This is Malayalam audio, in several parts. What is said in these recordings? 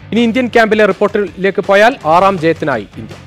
ഇനി ഇന്ത്യൻ ക്യാമ്പിലെ റിപ്പോർട്ടിലേക്ക് പോയാൽ ആറാം ജയത്തിനായി ഇന്ത്യ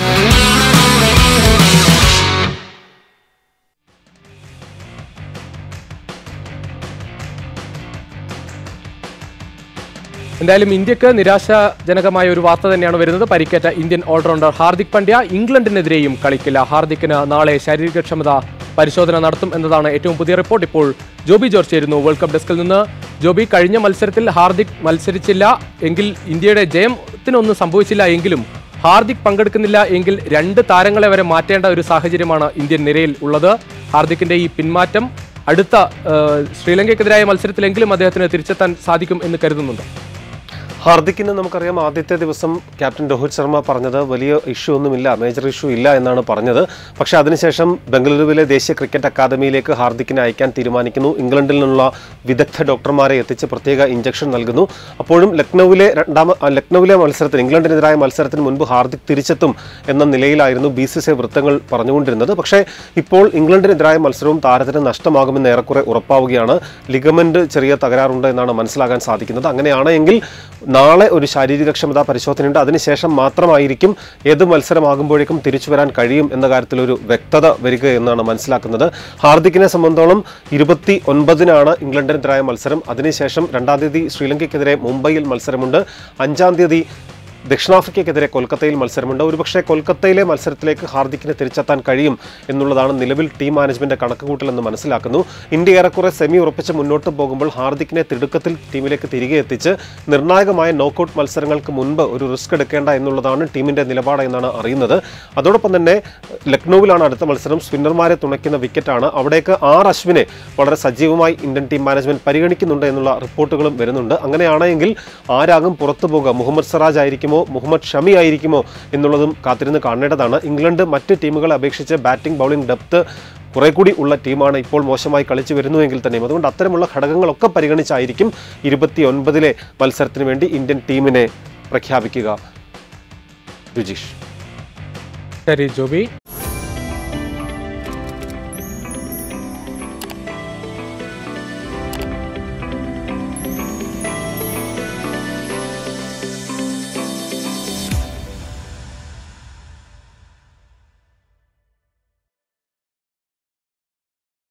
എന്തായാലും ഇന്ത്യക്ക് നിരാശാജനകമായ ഒരു വാർത്ത തന്നെയാണ് വരുന്നത് പരിക്കേറ്റ ഇന്ത്യൻ ഓൾറൗണ്ടർ ഹാർദിക് പണ്ഡ്യ ഇംഗ്ലണ്ടിനെതിരെയും കളിക്കില്ല ഹാർദിക്കിന് നാളെ ശാരീരികക്ഷമത പരിശോധന നടത്തും എന്നതാണ് ഏറ്റവും പുതിയ റിപ്പോർട്ട് ഇപ്പോൾ ജോബി ജോർജ് ചേരുന്നു വേൾഡ് കപ്പ് ഡെസ്കിൽ നിന്ന് ജോബി കഴിഞ്ഞ മത്സരത്തിൽ ഹാർദിക് മത്സരിച്ചില്ല എങ്കിൽ ഇന്ത്യയുടെ ജയത്തിനൊന്നും സംഭവിച്ചില്ല എങ്കിലും ഹാർദിക് പങ്കെടുക്കുന്നില്ല എങ്കിൽ രണ്ട് താരങ്ങളെ വരെ മാറ്റേണ്ട ഒരു സാഹചര്യമാണ് ഇന്ത്യൻ നിരയിൽ ഉള്ളത് ഹാർദിക്കിന്റെ ഈ പിന്മാറ്റം അടുത്ത ഏഹ്, ശ്രീലങ്കയ്ക്കെതിരായ മത്സരത്തിലെങ്കിലും അദ്ദേഹത്തിന് തിരിച്ചെത്താൻ സാധിക്കും എന്ന് കരുതുന്നുണ്ട് ഹാർദിക്കിന് നമുക്കറിയാം ആദ്യത്തെ ദിവസം ക്യാപ്റ്റൻ രോഹിത് ശർമ്മ പറഞ്ഞത് വലിയ ഇഷ്യൂ ഒന്നുമില്ല മേജർ ഇഷ്യൂ ഇല്ല എന്നാണ് പറഞ്ഞത് പക്ഷേ അതിനുശേഷം ബംഗളൂരുവിലെ ദേശീയ ക്രിക്കറ്റ് അക്കാദമിയിലേക്ക് ഹാർദിക്കിനെ അയക്കാൻ തീരുമാനിക്കുന്നു ഇംഗ്ലണ്ടിൽ നിന്നുള്ള വിദഗ്ധ ഡോക്ടർമാരെ എത്തിച്ച് പ്രത്യേക ഇഞ്ചക്ഷൻ നൽകുന്നു അപ്പോഴും ലക്നൌവിലെ രണ്ടാമ ആ, ലക്നൌവിലെ മത്സരത്തിന് ഇംഗ്ലണ്ടിനെതിരായ മത്സരത്തിന് മുൻപ് ഹാർദിക് തിരിച്ചെത്തും എന്ന നിലയിലായിരുന്നു ബി സി സി വൃത്തങ്ങൾ പറഞ്ഞുകൊണ്ടിരുന്നത് പക്ഷേ ഇപ്പോൾ ഇംഗ്ലണ്ടിനെതിരായ മത്സരവും താരത്തിന് നഷ്ടമാകുമെന്ന് ഏറെക്കുറെ ഉറപ്പാവുകയാണ് ലിഗമെന്റ് ചെറിയ തകരാറുണ്ട് എന്നാണ് മനസ്സിലാക്കാൻ സാധിക്കുന്നത് അങ്ങനെയാണ് എങ്കിൽ നാളെ ഒരു ശാരീരികക്ഷമതാ പരിശോധനയുണ്ട് അതിനുശേഷം മാത്രമായിരിക്കും ഏത് മത്സരമാകുമ്പോഴേക്കും തിരിച്ചു വരാൻ കഴിയും എന്ന കാര്യത്തിൽ ഒരു വ്യക്തത വരിക എന്നാണ് മനസ്സിലാക്കുന്നത് ഹാർദിക്കിനെ സംബന്ധിച്ചോളം ഇരുപത്തി ഒൻപതിനാണ് ഇംഗ്ലണ്ടിനെതിരായ മത്സരം അതിനുശേഷം രണ്ടാം തീയതി ശ്രീലങ്കയ്ക്കെതിരെ മുംബൈയിൽ മത്സരമുണ്ട് അഞ്ചാം തീയതി ദക്ഷിണാഫ്രിക്കയ്ക്കെതിരെ കൊൽക്കത്തയിൽ മത്സരമുണ്ട് ഒരുപക്ഷെ കൊൽക്കത്തയിലെ മത്സരത്തിലേക്ക് ഹാർദിക്കിന് തിരിച്ചെത്താൻ കഴിയും എന്നുള്ളതാണ് നിലവിൽ ടീം മാനേജ്മെന്റ് കണക്കുകൂട്ടലെന്ന് മനസ്സിലാക്കുന്നു ഇന്ത്യ ഏറെക്കുറെ സെമി ഉറപ്പിച്ച് മുന്നോട്ട് പോകുമ്പോൾ ഹാർദിക്കിനെ തിടുക്കത്തിൽ ടീമിലേക്ക് തിരികെ എത്തിച്ച് നിർണായകമായ നോക്കൌട്ട് മത്സരങ്ങൾക്ക് മുൻപ് ഒരു റിസ്ക് എടുക്കേണ്ട എന്നുള്ളതാണ് ടീമിന്റെ നിലപാട് എന്നാണ് അറിയുന്നത് അതോടൊപ്പം തന്നെ ലക്നൌവിലാണ് അടുത്ത മത്സരം സ്പിന്നർമാരെ തുണയ്ക്കുന്ന വിക്കറ്റാണ് അവിടേക്ക് ആർ അശ്വിനെ വളരെ സജീവമായി ഇന്ത്യൻ ടീം മാനേജ്മെന്റ് പരിഗണിക്കുന്നുണ്ട് എന്നുള്ള റിപ്പോർട്ടുകളും വരുന്നുണ്ട് അങ്ങനെയാണെങ്കിൽ ആരാകും പുറത്തു പോകുക മുഹമ്മദ് സിറാജ് ആയിരിക്കുമോ മുഹമ്മദ് ഷമി ആയിരിക്കുമോ എന്നുള്ളതും കാത്തിരുന്ന് കാണേണ്ടതാണ് ഇംഗ്ലണ്ട് മറ്റ് ടീമുകളെ അപേക്ഷിച്ച് ബാറ്റിംഗ് ബൗളിംഗ് ഡെപ്ത് കുറെ കൂടി ഉള്ള ടീമാണ് ഇപ്പോൾ മോശമായി കളിച്ചു വരുന്നുവെങ്കിൽ തന്നെയും അതുകൊണ്ട് അത്തരമുള്ള ഘടകങ്ങളൊക്കെ പരിഗണിച്ചായിരിക്കും ഇരുപത്തി ഒൻപതിലെ മത്സരത്തിന് വേണ്ടി ഇന്ത്യൻ ടീമിനെ പ്രഖ്യാപിക്കുക രുചീഷ് ശരി ജോബി